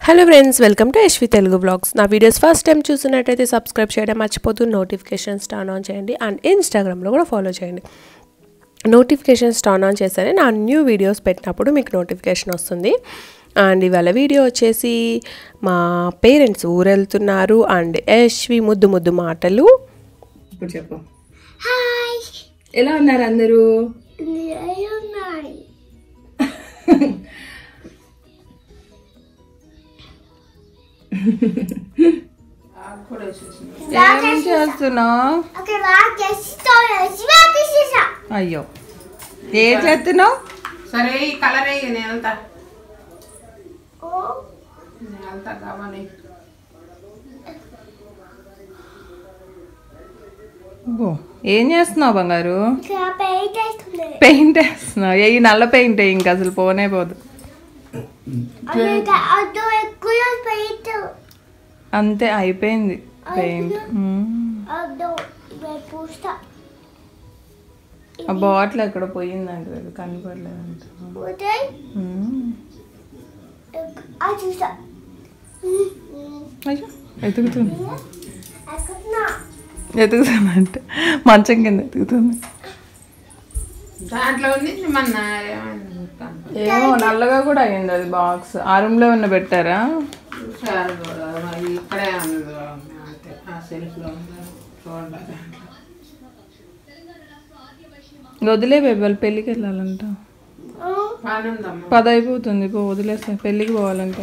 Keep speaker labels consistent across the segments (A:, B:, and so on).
A: Hello friends welcome to Yashvi Telugu blogs నా videos first time చూసినట్టయితే subscribe చేయడం మర్చిపోతూ నోటిఫికేషన్స్ టర్న్ ఆన్ చేయండి అండ్ ఇన్స్టాగ్రామ్లో కూడా ఫాలో చేయండి నోటిఫికేషన్స్ టర్న్ ఆన్ చేస్తేనే నా న్యూ వీడియోస్ పెట్టినప్పుడు మీకు నోటిఫికేషన్ వస్తుంది అండ్ ఇవాళ వీడియో వచ్చేసి మా పేరెంట్స్ ఊరెళ్తున్నారు అండ్ యశ్వి ముద్దు ముద్దు మాటలు
B: ఇప్పుడు చెప్పు
C: హాయ్
B: ఎలా ఉన్నారు అందరూ
C: ఉన్నాయి
B: ఏం చేస్తున్నావు
C: అక్కడ బాగా చేసి చేసా
B: అయ్యో ఏం చేస్తున్నావు
D: సరే ఈ కలర్ వేయి నేను వెళ్తా నేను వెళ్తా కావాలి
B: అబ్బో, ఏం చేస్తున్నావు బంగారు
C: ఇక్కడ పెయింట్ వేస్తుంది
B: పెయింట్ వేస్తున్నావు ఏ నల్ల పెయింట్ ఇంకా అసలు పోనే పోదు
C: అదో ఎక్కువ పెయింట్
B: అంతే అయిపోయింది పెయింట్
C: అదో పూస్తా
B: ఆ బాటిల్ ఎక్కడ పోయిందంట అది కనపడలేదంట
C: పోతే
B: మ్మ్.
C: అది చూసా
B: అయ్యో ఎతుకుతుంది
C: ఎక్కడ
B: ఎతుకుతుందంట మంచం కింద ఎతుకుతుంది
D: దాంట్లో ఉంది మన ఏమైంది
B: ఏమో నల్లగా కూడా అయింది అది బాక్స్ ఆ రూమ్ లో ఉన్న పెట్టారా
D: చూసారు కూడా మరి ఇక్కడే ఉంది అంతే ఆ సెల్ఫ్లో ఉంది చూడండి దాంట్లో
B: వదిలే బేబీ వాళ్ళు పెళ్ళికి వెళ్ళాలంట
D: బాగానే ఉందమ్మా
B: పది అయిపోతుంది పో వదిలేసా పెళ్ళికి పోవాలంట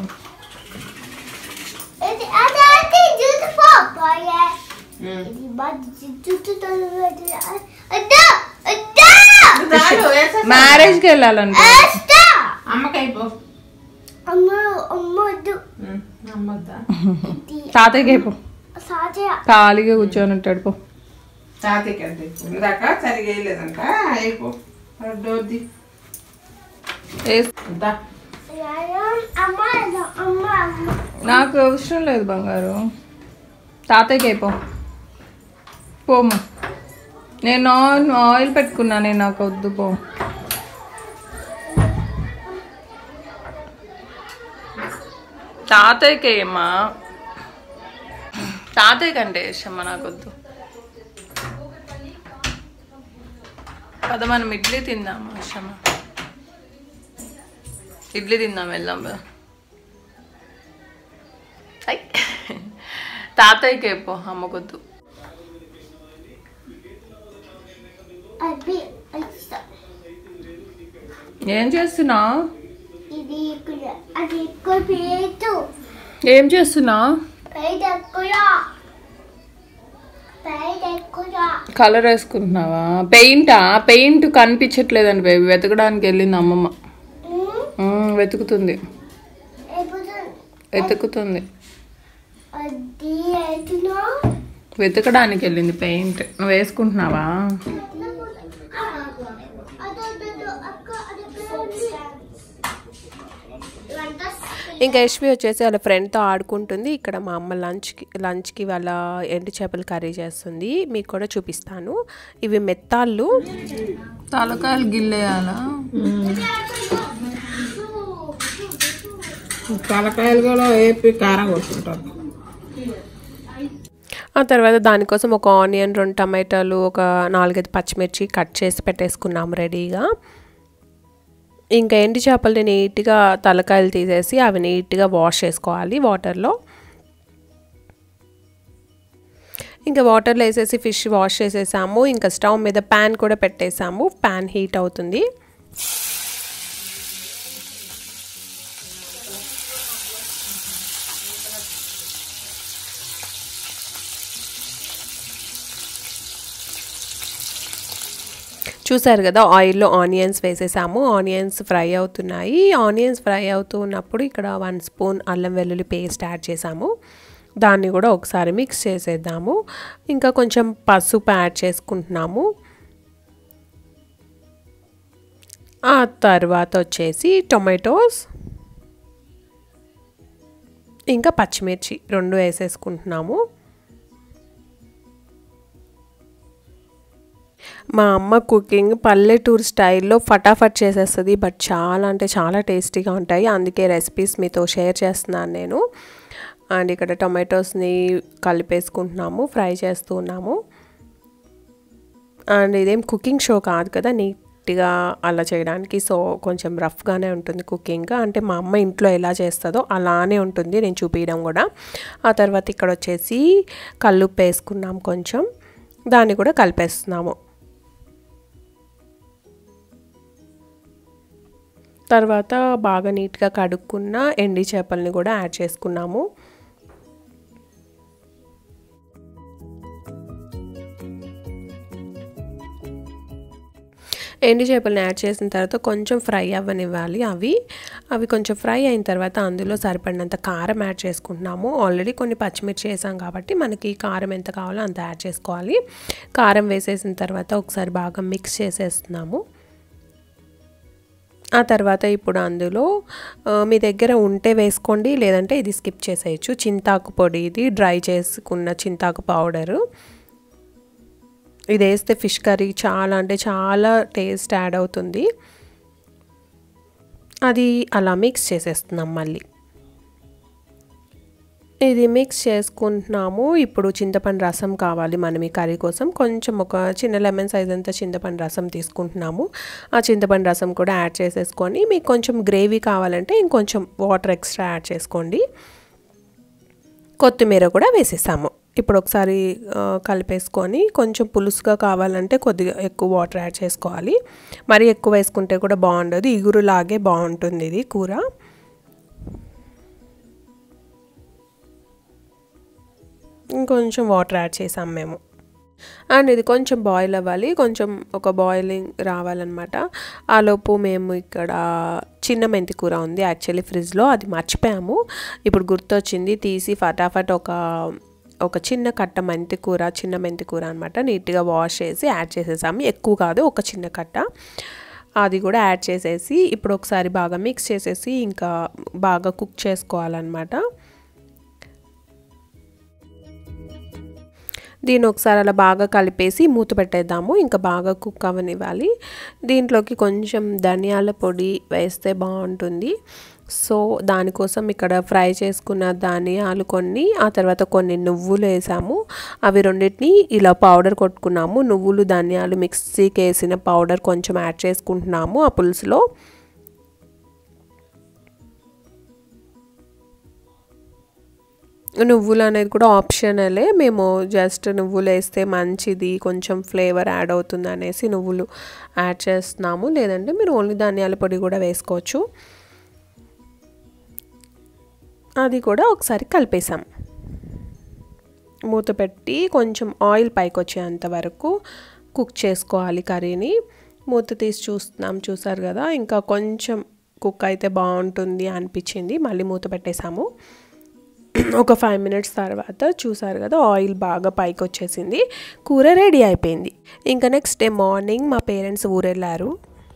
C: ఇది అది అది చూసుకో పోయే ఇది బాగా చుట్టూ అద్దా అద్దా
D: చాలు వేసేస్తా.
B: మ్యారేజ్కి వెళ్ళాలంట
C: అద్దా
D: అమ్మకి అయిపో
C: అమ్మ అమ్మ వద్దు
D: ఉమ్, అమ్మద్దా
B: తాతయ్యకి అయిపో
C: సాధ్య
B: ఖాళీగా కూర్చొని ఉంటాడు పో
D: తాతకి అంటే ఇందాక సరిగా వేయలేదంట అయిపో డోర్ది
B: ఏ-
D: అంతా
C: అమ్మ అమ్మ అమ్మ
B: నాకు అవసరం లేదు బంగారు తాతయ్యకి అయిపో పోమ్మా నేను ఆయిల్ ఆయిల్ పెట్టుకున్నా నేను నాకు వద్దు పో తాతయ్యకి ఏమ్మా తాతయ్య కంటే ఇష్టమ్మా నాకు వద్దు పద మనం ఇడ్లీ తిందామా ఇష్టమ్మా ఇడ్లీ తిందాం వెళ్దాం పద. ఐ. తాతయ్యకి పో అమ్మకొద్దు
C: అది అది
B: ఏం చేస్తున్నావు
C: ఇది ఇక్కడ అది ఎక్కువ పేరు
B: ఏం చేస్తున్నావు
C: పేరు ఎక్కువ పేరు ఎక్కువ
B: కలర్ వేసుకుంటున్నావా పెయింటా పెయింట్ కనిపించట్లేదండి బేబీ వెతకడానికి వెళ్ళింది అమ్మమ్మ ఉమ్, వెతుకుతుంది
C: ఎప్పుడు
B: వెతుకుతుంది
C: అది ఎటునో
B: వెతకడానికి వెళ్ళింది పెయింట్ నువ్వు వేసుకుంటున్నావా
A: ఇంకా యశ్వి వచ్చేసి వాళ్ళ ఫ్రెండ్తో ఆడుకుంటుంది ఇక్కడ మా అమ్మ లంచ్కి లంచ్కి వాళ్ళ ఎండు చేపలు కర్రీ చేస్తుంది మీకు కూడా చూపిస్తాను ఇవి మెత్తాళ్ళు
B: తలకాయలు గిల్లేయాలా
D: తలకాయలు కూడా వేపి కారం కొట్టుకుంటారు
A: ఆ తర్వాత దానికోసం ఒక ఆనియన్ రెండు టమాటాలు ఒక నాలుగైదు పచ్చిమిర్చి కట్ చేసి పెట్టేసుకున్నాము రెడీగా ఇంకా ఎండి చేపల్ని నీట్గా తలకాయలు తీసేసి అవి నీట్గా వాష్ చేసుకోవాలి వాటర్లో ఇంకా వాటర్లో వేసేసి ఫిష్ వాష్ చేసేసాము ఇంకా స్టవ్ మీద ప్యాన్ కూడా పెట్టేసాము ప్యాన్ హీట్ అవుతుంది చూసారు కదా ఆయిల్లో ఆనియన్స్ వేసేసాము ఆనియన్స్ ఫ్రై అవుతున్నాయి ఆనియన్స్ ఫ్రై అవుతూ ఉన్నప్పుడు ఇక్కడ వన్ స్పూన్ అల్లం వెల్లుల్లి పేస్ట్ యాడ్ చేసాము దాన్ని కూడా ఒకసారి మిక్స్ చేసేద్దాము ఇంకా కొంచెం పసుపు యాడ్ చేసుకుంటున్నాము ఆ తర్వాత వచ్చేసి టొమాటోస్ ఇంకా పచ్చిమిర్చి రెండు వేసేసుకుంటున్నాము మా అమ్మ కుకింగ్ పల్లెటూరు స్టైల్లో ఫటాఫట్ చేసేస్తుంది బట్ చాలా అంటే చాలా టేస్టీగా ఉంటాయి అందుకే రెసిపీస్ మీతో షేర్ చేస్తున్నాను నేను అండ్ ఇక్కడ టొమాటోస్ని కలిపేసుకుంటున్నాము ఫ్రై చేస్తూ ఉన్నాము అండ్ ఇదేం కుకింగ్ షో కాదు కదా నీట్గా అలా చేయడానికి సో కొంచెం రఫ్గానే ఉంటుంది కుకింగ్ అంటే మా అమ్మ ఇంట్లో ఎలా చేస్తుందో అలానే ఉంటుంది నేను చూపించడం కూడా ఆ తర్వాత ఇక్కడ వచ్చేసి కల్లుప్పు వేసుకున్నాం కొంచెం దాన్ని కూడా కలిపేస్తున్నాము తర్వాత బాగా నీట్గా కడుక్కున్న ఎండి చేపల్ని కూడా యాడ్ చేసుకున్నాము ఎండి చేపలను యాడ్ చేసిన తర్వాత కొంచెం ఫ్రై అవ్వనివ్వాలి అవి అవి కొంచెం ఫ్రై అయిన తర్వాత అందులో సరిపడినంత కారం యాడ్ చేసుకుంటున్నాము ఆల్రెడీ కొన్ని పచ్చిమిర్చి వేసాం కాబట్టి మనకి కారం ఎంత కావాలో అంత యాడ్ చేసుకోవాలి కారం వేసేసిన తర్వాత ఒకసారి బాగా మిక్స్ చేసేస్తున్నాము ఆ తర్వాత ఇప్పుడు అందులో మీ దగ్గర ఉంటే వేసుకోండి లేదంటే ఇది స్కిప్ చేసేయచ్చు చింతాకు పొడి ఇది డ్రై చేసుకున్న చింతాకు పౌడరు ఇది వేస్తే ఫిష్ కర్రీ చాలా అంటే చాలా టేస్ట్ యాడ్ అవుతుంది అది అలా మిక్స్ చేసేస్తున్నాం మళ్ళీ ఇది మిక్స్ చేసుకుంటున్నాము ఇప్పుడు చింతపండు రసం కావాలి మనం ఈ కర్రీ కోసం కొంచెం ఒక చిన్న లెమన్ సైజ్ అంతా చింతపండు రసం తీసుకుంటున్నాము ఆ చింతపండు రసం కూడా యాడ్ చేసేసుకొని మీకు కొంచెం గ్రేవీ కావాలంటే ఇంకొంచెం వాటర్ ఎక్స్ట్రా యాడ్ చేసుకోండి కొత్తిమీర కూడా వేసేసాము ఇప్పుడు ఒకసారి కలిపేసుకొని కొంచెం పులుసుగా కావాలంటే కొద్దిగా ఎక్కువ వాటర్ యాడ్ చేసుకోవాలి మరీ ఎక్కువ వేసుకుంటే కూడా బాగుండదు ఇగురులాగే బాగుంటుంది ఇది కూర ఇంకొంచెం వాటర్ యాడ్ చేసాం మేము అండ్ ఇది కొంచెం బాయిల్ అవ్వాలి కొంచెం ఒక బాయిలింగ్ రావాలన్నమాట ఆలోపు మేము ఇక్కడ చిన్న మెంతి కూర ఉంది యాక్చువల్లీ ఫ్రిడ్జ్లో అది మర్చిపోయాము ఇప్పుడు గుర్తొచ్చింది తీసి ఫటాఫట్ ఒక ఒక చిన్న కట్ట మెంతి కూర చిన్న మెంతి కూర అనమాట నీట్గా వాష్ చేసి యాడ్ చేసేసాము ఎక్కువ కాదు ఒక చిన్న కట్ట అది కూడా యాడ్ చేసేసి ఇప్పుడు ఒకసారి బాగా మిక్స్ చేసేసి ఇంకా బాగా కుక్ చేసుకోవాలన్నమాట దీన్ని ఒకసారి అలా బాగా కలిపేసి మూత పెట్టేద్దాము ఇంకా బాగా కుక్ అవ్వనివ్వాలి దీంట్లోకి కొంచెం ధనియాల పొడి వేస్తే బాగుంటుంది సో దానికోసం ఇక్కడ ఫ్రై చేసుకున్న ధనియాలు కొన్ని ఆ తర్వాత కొన్ని నువ్వులు వేసాము అవి రెండింటిని ఇలా పౌడర్ కొట్టుకున్నాము నువ్వులు ధనియాలు మిక్సీకి వేసిన పౌడర్ కొంచెం యాడ్ చేసుకుంటున్నాము ఆ పులుసులో నువ్వులు అనేది కూడా ఆప్షనలే మేము జస్ట్ నువ్వులు వేస్తే మంచిది కొంచెం ఫ్లేవర్ యాడ్ అవుతుంది అనేసి నువ్వులు యాడ్ చేస్తున్నాము లేదంటే మీరు ఓన్లీ ధనియాల పొడి కూడా వేసుకోవచ్చు అది కూడా ఒకసారి కలిపేసాం మూత పెట్టి కొంచెం ఆయిల్ పైకి వచ్చేంత వరకు కుక్ చేసుకోవాలి కర్రీని మూత తీసి చూస్తున్నాం చూసారు కదా ఇంకా కొంచెం కుక్ అయితే బాగుంటుంది అనిపించింది మళ్ళీ మూత పెట్టేసాము ఒక ఫైవ్ మినిట్స్ తర్వాత చూసారు కదా ఆయిల్ బాగా పైకి వచ్చేసింది కూర రెడీ అయిపోయింది ఇంకా నెక్స్ట్ డే మార్నింగ్ మా పేరెంట్స్ ఊరెళ్ళారు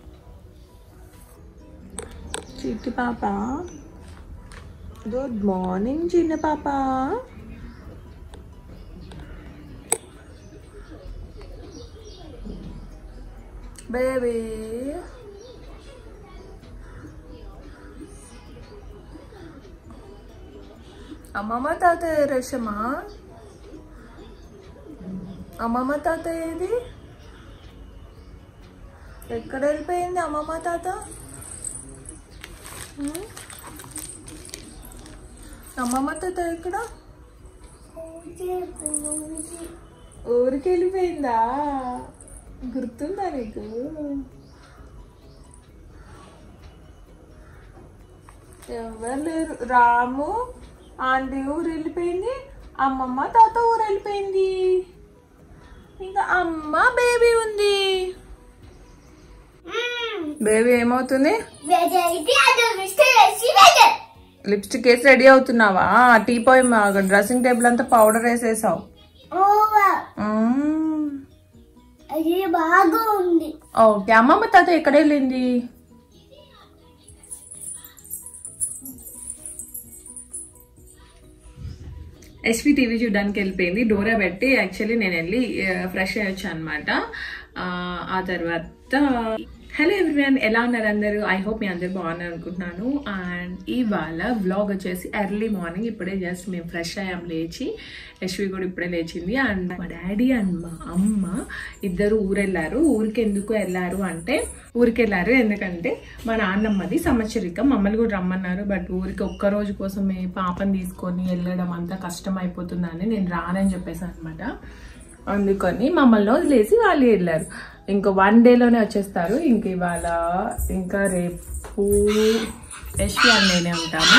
B: చిట్టి పాప గుడ్ మార్నింగ్ చిన్న పాప బేబీ అమ్మమ్మ తాతయ్య రేషమా అమ్మమ్మ తాతయ్య ఏది ఎక్కడ వెళ్ళిపోయింది అమ్మమ్మ తాత ఉమ్? అమ్మమ్మ తాత ఎక్కడ ఊరికి వెళ్ళిపోయిందా గుర్తుందా నీకు ఎవరు లేరు రాము ఆంటీ ఊరు వెళ్ళిపోయింది అమ్మమ్మ తాత ఊరు వెళ్ళిపోయింది ఇంకా అమ్మ బేబీ ఉంది బేబీ ఏమవుతుంది
C: అయితే అది మిస్టర్ వేసి వెదర్
B: లిప్స్టిక్ వేసి రెడీ అవుతున్నావా టీ పోయి డ్రెస్సింగ్ టేబుల్ అంతా పౌడర్ వేసేసావు
C: ఓవా
B: మ్మ్.
C: అది బాగా ఉంది
B: ఓకే అమ్మమ్మ తాత ఎక్కడ వెళ్ళింది ఎస్వి టీవీ చూడడానికి వెళ్ళిపోయింది డోరా పెట్టి యాక్చువల్లీ నేను వెళ్ళి ఫ్రెష్ అయ్యొచ్చు అనమాట
E: ఆ, ఆ తర్వాత హలో ఎవ్రీవన్ ఎలా ఉన్నారు అందరూ ఐ హోప్ మీ అందరు బాగున్నారు అనుకుంటున్నాను అండ్ ఇవాళ వ్లాగ్ వచ్చేసి ఎర్లీ మార్నింగ్ ఇప్పుడే జస్ట్ మేము ఫ్రెష్ అయ్యాం లేచి యశ్వి కూడా ఇప్పుడే లేచింది అండ్ మా డాడీ అండ్ మా అమ్మ ఇద్దరు ఊరెళ్ళారు ఊరికి ఎందుకు వెళ్ళారు అంటే ఊరికి వెళ్ళారు ఎందుకంటే మా నాన్నమ్మది సంవత్సరికం మమ్మల్ని కూడా రమ్మన్నారు బట్ ఊరికి ఒక్క రోజు కోసమే పాపని తీసుకొని వెళ్ళడం అంతా కష్టం అయిపోతుందని నేను రానని చెప్పేసాను అనమాట అందుకని మమ్మల్ని వదిలేసి వాళ్ళు వెళ్ళారు ఇంకో వన్ డేలోనే వచ్చేస్తారు ఇంక ఇవాళ ఇంకా రేపు యశ్వి అని నేనే ఉంటాము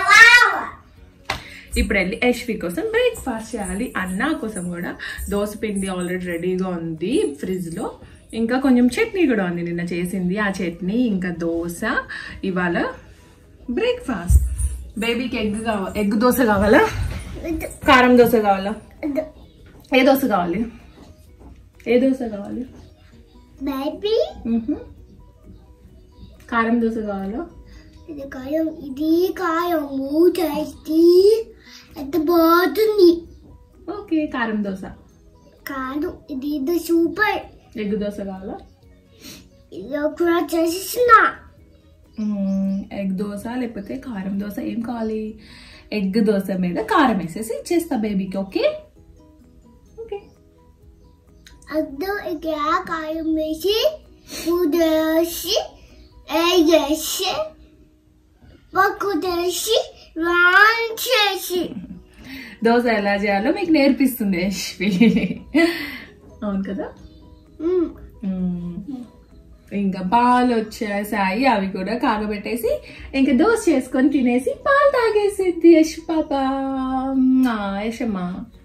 E: ఇప్పుడు వెళ్ళి యశ్వి కోసం బ్రేక్ఫాస్ట్ చేయాలి అన్న కోసం కూడా దోశ పిండి ఆల్రెడీ రెడీగా ఉంది ఫ్రిడ్జ్లో ఇంకా కొంచెం చట్నీ కూడా ఉంది నిన్న చేసింది ఆ చట్నీ ఇంకా దోశ ఇవాళ బ్రేక్ఫాస్ట్ బేబీకి ఎగ్ కావాలి ఎగ్ దోశ కావాలా కారం దోశ కావాలా ఏ దోశ కావాలి ఏ దోశ కావాలి
C: బేబీ
E: మ్హూ. కారం దోశ కావాలా
C: ఇది కాయం ఇది కాయం చేసి ఎంత బాగుంది
E: ఓకే కారం దోశ
C: కాదు ఇది ఇది సూపర్
E: ఎగ్ దోశ కావాలా
C: ఇది కూడా చేసిన
E: మ్మ్, ఎగ్ దోశ లేకపోతే కారం దోశ ఏం కావాలి ఎగ్ దోశ మీద కారం వేసేసి ఇచ్చేస్తా బేబీకి ఓకే ఓకే
C: అద్దం ఇక్కడ కాయం వేసి పూదేసి వేసి పక్కు చేసి రాన్ చేసి
E: దోశ ఎలా చేయాలో మీకు నేర్పిస్తుంది యశ్వి అవును కదా
C: మ్మ్.
E: మ్మ్. ఇంకా పాలు వచ్చేసాయి అవి కూడా కాగబెట్టేసి ఇంకా దోశ చేసుకొని తినేసి పాలు తాగేసిద్ది యశ్ పాప ఆ, యశమ్మ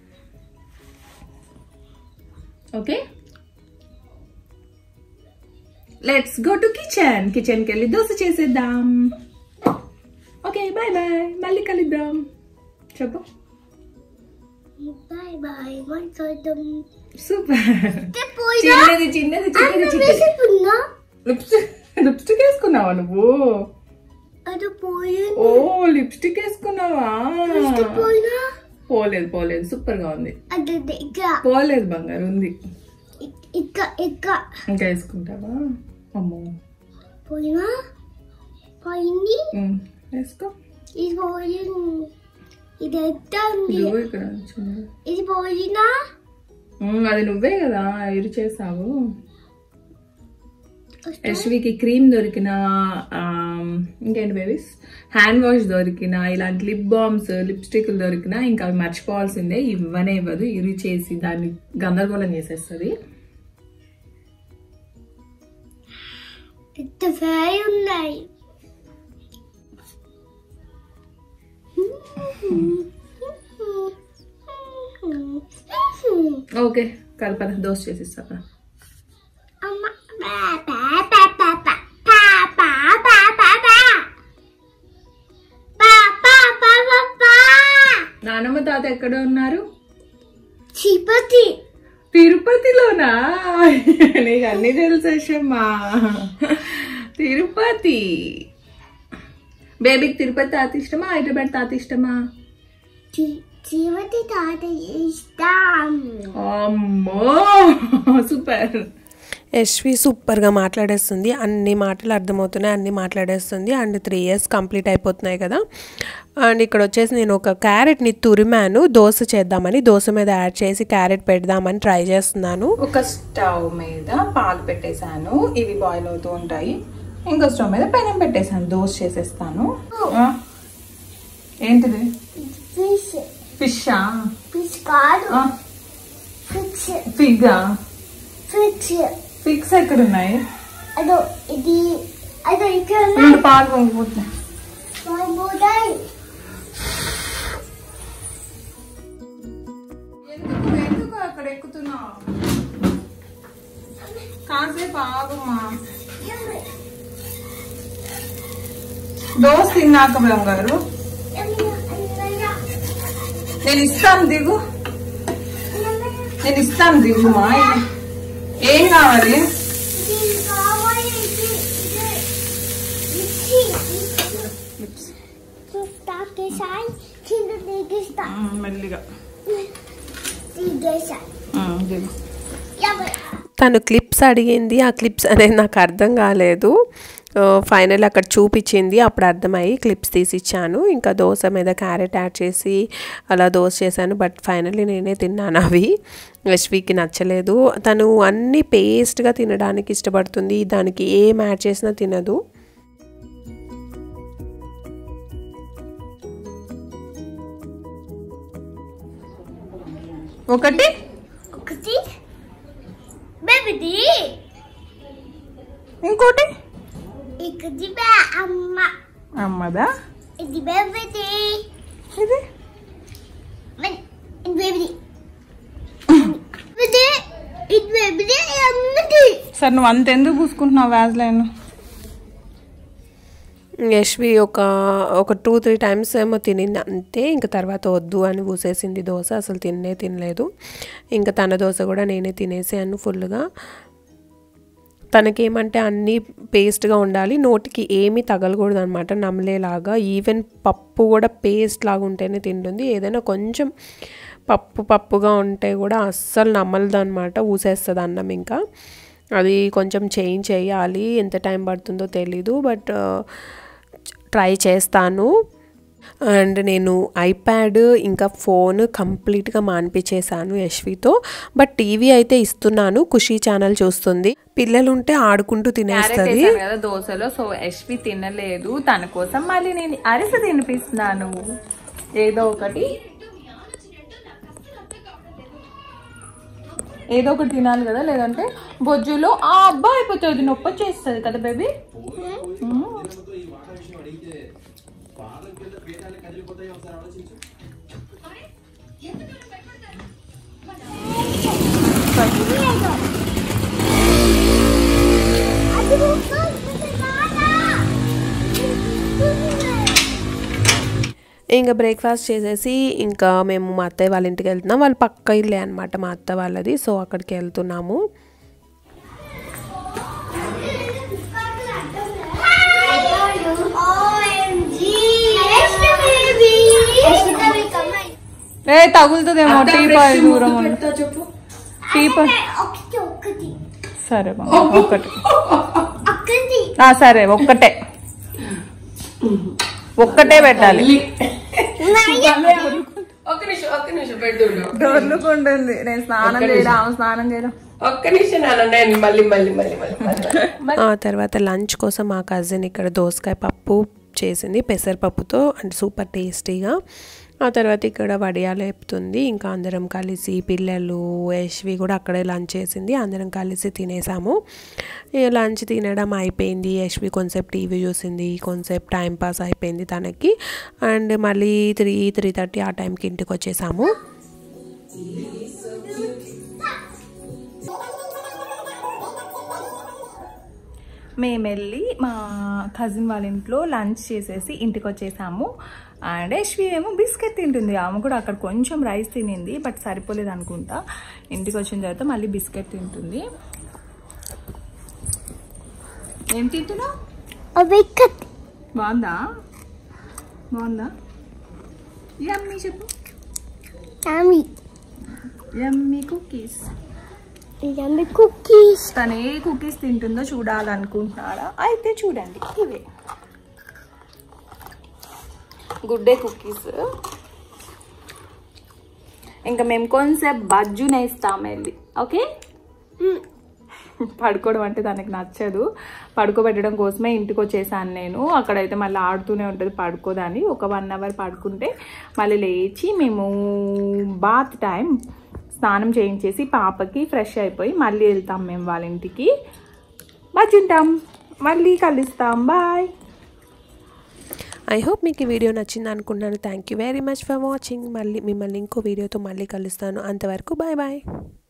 E: okay let's go to kitchen కిచెన్కి వెళ్ళి దోశ చేసేద్దాం ఓకే బాయ్ బాయ్ మళ్ళీ కలుద్దాం చెప్పు
C: బాయ్ బాయ్ మాట్లాడదాం
E: సూపర్
C: పోయినా
E: చిన్నది చిన్నది చిన్నది చిన్నది
C: వేసుకున్నా
E: లిప్స్టిక్ లిప్స్టిక్ వేసుకున్నావా నువ్వు
C: అది పోయిన
E: ఓ లిప్స్టిక్ వేసుకున్నావా
C: పోయినా
E: పోలేదు పోలేదు సూపర్ గా ఉంది
C: అది ఇక్క
E: పోలేదు బంగారు ఉంది
C: ఇక్క ఇక్క
E: ఇంకా వేసుకుంటావా అమ్మో
C: పోయినా పోయింది
E: ఉమ్, వేసుకో
C: ఇది పోయింది ఇది ఎంత ఉంది
E: ఇదిగో ఇక్కడ చిన్నది.
C: ఇది పోయినా
E: ఉమ్, అది నువ్వే కదా ఇరు చేసావు యశ్వికి క్రీమ్ దొరికిన ఆమ్, ఇంకేంటి బేబీస్ హ్యాండ్ వాష్ దొరికిన ఇలాంటి లిప్ బామ్స్ లిప్స్టిక్లు దొరికిన ఇంకా అవి మర్చిపోవాల్సిందే ఇవ్వనే ఇవ్వదు ఇరి చేసి దాన్ని గందరగోళం చేసేస్తుంది
C: పెద్ద ఫ్యాన్ ఉన్నాయి
E: ఓకే కలపద దోశ చేసిస్తా
C: అమ్మ పా పా పా పా పా పా పా పా పా పా పా పా పా పా పా
E: నానమ్మ తాత ఎక్కడ ఉన్నారు
C: చిపతి
E: తిరుపతిలోనా నీకు అన్ని తెలుసమ్మా తిరుపతి బేబీకి తిరుపతి తాత ఇష్టమా హైదరాబాద్ తాత ఇష్టమా
C: చివతి తాత ఇష్టం
E: అమ్మో సూపర్
A: యశ్వి సూపర్గా మాట్లాడేస్తుంది అన్ని మాటలు అర్థమవుతున్నాయి అన్ని మాట్లాడేస్తుంది అండ్ త్రీ ఇయర్స్ కంప్లీట్ అయిపోతున్నాయి కదా అండ్ ఇక్కడ వచ్చేసి నేను ఒక క్యారెట్ని తురిమాను దోశ చేద్దామని దోశ మీద యాడ్ చేసి క్యారెట్ పెడదామని ట్రై చేస్తున్నాను
E: ఒక స్టవ్ మీద పాలు పెట్టేశాను ఇవి బాయిల్ అవుతూ ఉంటాయి ఇంకో స్టవ్ మీద పెనం పెట్టేశాను దోశ చేసేస్తాను ఆ, ఏంటిది
C: ఫిష్
E: ఫిషా
C: ఫిష్ కాదు ఫిక్స్
E: ఫిగ్గా
C: ఫిక్స్
E: ఫిక్స్ ఎక్కడ ఉన్నాయి
C: అదో ఇది అదో ఇక్కడ
E: రెండు పాలు పొంగిపోతున్నాయి
C: ఉన్నాయి
E: ఎందుకు ఎందుకు అక్కడ ఎక్కుతున్నావు కాసేపు ఆగుమా దోశ తిన్నాక బంగారు నేను ఇస్తాను దిగు నేను ఇస్తాను దిగుమా ఏం కావాలి
C: కింద దిగిస్తా
E: మెల్లిగా
C: దిగేసా
E: దిగు
C: యాభై
A: తను క్లిప్స్ క్లిప్స్ అడిగింది ఆ క్లిప్స్ అనేది నాకు అర్థం కాలేదు ఫైనల్ అక్కడ చూపించింది అప్పుడు అర్థమయ్యి క్లిప్స్ తీసి ఇచ్చాను ఇంకా దోశ మీద క్యారెట్ యాడ్ చేసి అలా దోశ చేశాను బట్ ఫైనల్లీ నేనే తిన్నాను అవి యశ్వికి నచ్చలేదు తను అన్ని పేస్ట్గా తినడానికి ఇష్టపడుతుంది దానికి ఏం యాడ్ చేసినా తినదు
B: ఒకటి
C: ఒకటి బేబీది
B: ఇంకోటి
C: ఇకది బే అమ్మ
B: అమ్మదా
C: ఇది బేబీది
B: ఇది
C: మరి ఇది బేబీది ఇది ఇది బేబీది అమ్మది
B: సరే నువ్వు అంత ఎందుకు పూసుకుంటున్నావు వ్యాజ్లైన్
A: యశ్వి ఒక ఒక టూ త్రీ టైమ్స్ ఏమో తినింది అంతే ఇంకా తర్వాత వద్దు అని పూసేసింది దోశ అసలు తిన్నే తినలేదు ఇంకా తన దోశ కూడా నేనే తినేసాను ఫుల్గా తనకేమంటే అన్నీ పేస్ట్గా ఉండాలి నోటికి ఏమీ తగలకూడదు అనమాట నమ్మలేలాగా ఈవెన్ పప్పు కూడా పేస్ట్ లాగా ఉంటేనే తింటుంది ఏదైనా కొంచెం పప్పు పప్పుగా ఉంటే కూడా అస్సలు నమ్మలదు అనమాట ఊసేస్తుంది అన్నం ఇంకా అది కొంచెం చేంజ్ చేయాలి ఎంత టైం పడుతుందో తెలీదు బట్ ట్రై చేస్తాను అండ్ నేను ఐప్యాడ్ ఇంకా ఫోన్ కంప్లీట్గా మాన్పించేశాను యశ్వితో బట్ టీవీ అయితే ఇస్తున్నాను ఖుషీ ఛానల్ చూస్తుంది పిల్లలు ఉంటే ఆడుకుంటూ తినేస్తుంది
E: వేసాను కదా దోశలో సో యశ్వి తినలేదు తన కోసం మళ్ళీ నేను అరిసి తినిపిస్తున్నాను ఏదో ఒకటి ఏదో ఒకటి తినాలి కదా లేదంటే బొజ్జులో ఆ అబ్బా అయిపోతుంది నొప్పి చేస్తుంది కదా బేబీ
C: అది ముక్కలు నానా
A: ఇంకా బ్రేక్ఫాస్ట్ చేసేసి ఇంకా మేము మా అత్తయ్య వాళ్ళ ఇంటికి వెళ్తున్నాం వాళ్ళు పక్క ఇల్లే అనమాట మా అత్త వాళ్ళది సో అక్కడికి వెళ్తున్నాము
C: OMG! Extra baby! Extra baby, come on.
B: ఏ తగులుతుందేమో టీపాయ్ దూరం ఉంది. టీపాయ్
C: ఒకటి ఒకటి
B: సరే బాబు ఒకటి
C: ఒకటి
B: ఆ, సరే ఒక్కటే ఒక్కటే పెట్టాలి
D: ఒక్క నిమిషం ఒక్క నిమిషం పెడుతుండు
B: దొర్లుకుంటుంది నేను స్నానం చేయడం ఆమె స్నానం చేయడం
D: ఒక్క నిమిషం నాన్న నేను మళ్ళీ మళ్ళీ మళ్ళీ మళ్ళీ మళ్ళీ
A: ఆ తర్వాత లంచ్ కోసం మా కజిన్ ఇక్కడ దోసకాయ పప్పు చేసింది పెసరపప్పుతో అంటే సూపర్ టేస్టీగా ఆ తర్వాత ఇక్కడ వడియాలు వేపుతుంది ఇంకా అందరం కలిసి పిల్లలు యశ్వి కూడా అక్కడే లంచ్ చేసింది అందరం కలిసి తినేసాము ఇక లంచ్ తినడం అయిపోయింది యశ్వి కొంచెంసేపు టీవీ చూసింది కొంచెంసేపు టైం పాస్ అయిపోయింది తనకి అండ్ మళ్ళీ త్రీ త్రీ థర్టీ ఆ టైంకి ఇంటికి వచ్చేసాము
E: మేము వెళ్ళి మా కజిన్ వాళ్ళ ఇంట్లో లంచ్ చేసేసి ఇంటికి వచ్చేసాము అండ్ యశ్వి ఏమో బిస్కెట్ తింటుంది ఆమె కూడా అక్కడ కొంచెం రైస్ తినింది బట్ సరిపోలేదు అనుకుంటా ఇంటికి వచ్చిన తర్వాత మళ్ళీ బిస్కెట్ తింటుంది ఏం తింటున్నావు
C: వికెట్
E: బాగుందా బాగుందా యమ్మీ చెప్పు
C: టామీ
E: యమ్మీ కుకీస్
C: ఇదండి కుకీస్
E: తను ఏ కుకీస్ తింటుందో చూడాలనుకుంటున్నాడా అయితే చూడండి ఇవే గుడ్ డే కుకీస్ ఇంకా మేము కొంచెం బజ్జునేస్తాం వెళ్ళి ఓకే పడుకోవడం అంటే తనకి నచ్చదు పడుకోబెట్టడం కోసమే ఇంటికి వచ్చేసాను నేను అక్కడైతే మళ్ళీ ఆడుతూనే ఉంటుంది పడుకోదని ఒక వన్ అవర్ పడుకుంటే మళ్ళీ లేచి మేము బాత్ టైం స్నానం చేయించేసి పాపకి ఫ్రెష్ అయిపోయి మళ్ళీ వెళ్తాం మేము వాళ్ళ ఇంటికి మర్చుంటాం మళ్ళీ కలుస్తాం బాయ్
A: ఐ హోప్ మీకు ఈ వీడియో నచ్చింది అనుకుంటున్నాను thank you very much for watching మళ్ళీ మిమ్మల్ని ఇంకో వీడియోతో మళ్ళీ కలుస్తాను అంతవరకు బాయ్ బాయ్